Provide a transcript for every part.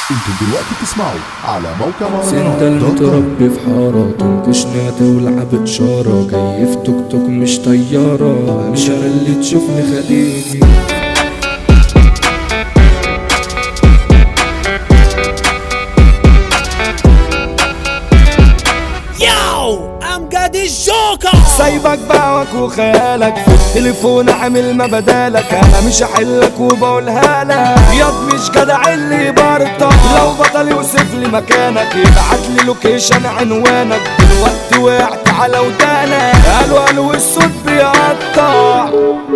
انتوا دلوقتي بتسمعوا على موقع انت مهرجانات المتربي في حارة تنكشنا تولعب اشارة جاي في توك توك مش طيارة مش انا اللي تشوفني خليجي Yo, I'm got الجوكر سايبك بعوك وخيالك في التليفون عامل ما بدالك انا مش هحلك وبقولها لك ياض مش جدع اللي برطة لو بطل يوصف لي مكانك يبعت لي لوكيشن عنوانك دلوقتي وقعت على ودانك قالوا قالوا الصوت بيقطع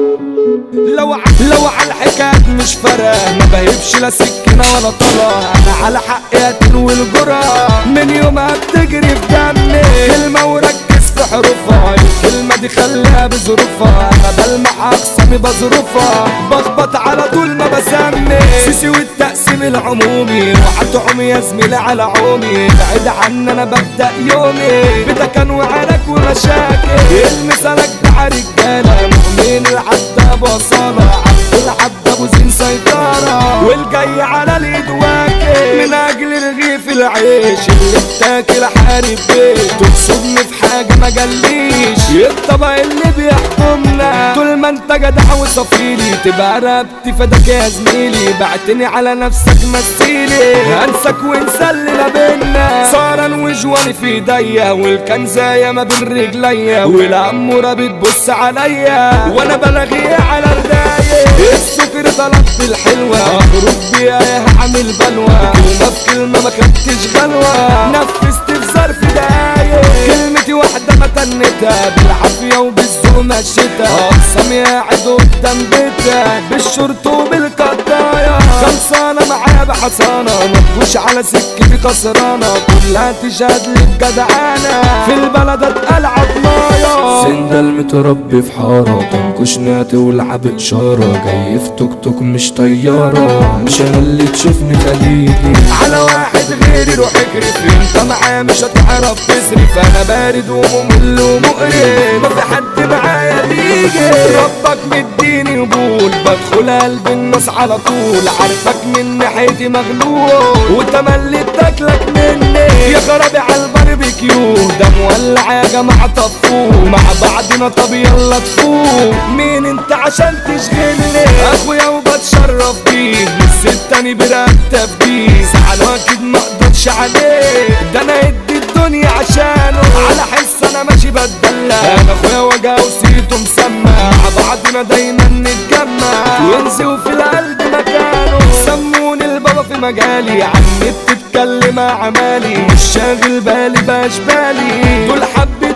لو ع... لو على الحكايات مش فارقة ما بهيبش لا سكينة ولا طلا انا على حقي قتل والجرى من يومها بتجري في دمي كلمة وركز في حروفها الكلمة دي خليها بظروفها انا بلمح اقسامي بظروفها بخبط على طول ما بسمي سيسي والتقسيم العمومي وهتعوم يا زميلي على عومي بعيد عني انا ببدأ يومي بتكن وعرك ومشاكل المثالك بتاع رجالة مؤمن العدى بوصالة عبد العبد ابو زين سيطرة والجاي على اليد واكل من اجل رغيف العيش اللي بتاكل حارب بيت تقصدني في حاجة ما جاليش الطبق اللي بيحكمنا طول ما انت جدع وصفيلي تبقى رقبتي فداك يا زميلي بعتني على نفسك مثيلي هنسك ونسى اللي ما بينا صارا وجواني في ايديا والكنزايه ما بين رجليا والاموره بتبص عليا وانا بلغي على رداية السكر طلبت الحلوة اخرج بيها هعمل بلوى وما في كلمة ما خدتش غلوة نفذت في ظرف دقايق كلمتي واحدة ما تنتها بالعافية وبالذوق مشيتها اقسم قاعد قدام بيتها بالشرط وبالقطاية خلصانة معايا بحصانة ما تجوش على سكتي خسرانة كلها تشهد لي بجدعانة في البلد اتقال عطلايا سندل متربي في حارة تنكشنا تولعب اشارة جاي في توك توك مش طيارة مش انا اللي تشوفني خليجي على واحد غيري روح اجري انت معايا مش هتعرف تصرف انا بارد وممل ومقرف ما في حد معايا بيجي ربك مديني قبول بدخل قلب الناس على طول عارفك من ناحيتي مغلول وتملي بتاكلك مني يا خرابي على الباربيكيو ده مولع يا جماعه طفوه مع بعضنا طب يلا تفوق مين انت عشان تشغلني اخويا وبتشرف بيك بس التاني برتب بيه زعل واكيد ما اقدرش عليه ده انا ادي الدنيا عشانه على حس انا ماشي بتدلع انا اخويا وجع وسيته مسمى مع بعضنا دايما نتجمع ونزي في القلب مكانه سموني البابا في مجالي عني بتتكلم اعمالي مش شاغل بالي باشبالي دول حبة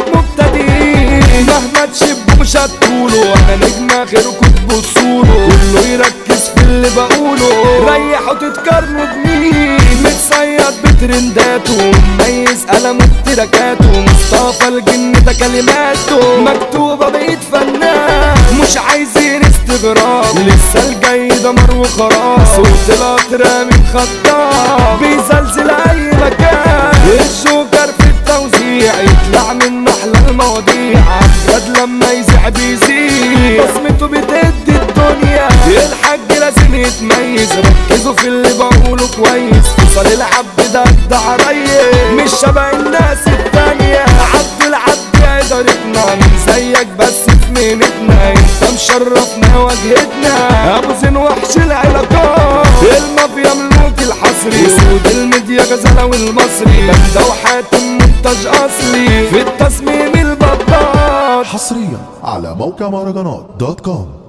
مبتدئين مهما تشبوا مش هتقولوا انا نجم غيركم تبصوله كله يركز في اللي بقوله ريحوا تتقارنوا بمين متصيد بترنداته مميز قلمه بتراكاته مصطفى الجن ده كلماته مكتوبة بقيت فنان مش عايزين استغراب لسه الجاي دمر وخراب صوت القطر من خطاب بيزلزل اي مكان الجوكر في التوزيع يطلع من احلى المواضيع عبد لما يزيع بيزيد بصمته بتدي الدنيا الحاج لازم يتميز ركزوا في اللي بقوله كويس فصل العبد ده ده ريس مش شبه الناس التانية عبد العبد يا ادارتنا من زيك بس في مهنتنا انت مشرفنا واجهتنا ابو زين وحش العلاقات المافيا ملوك الحصري سود الميديا غزالة والمصري بندة وحاتم منتج اصلي في التصميم البطال حصريا على موقع مهرجانات دوت كوم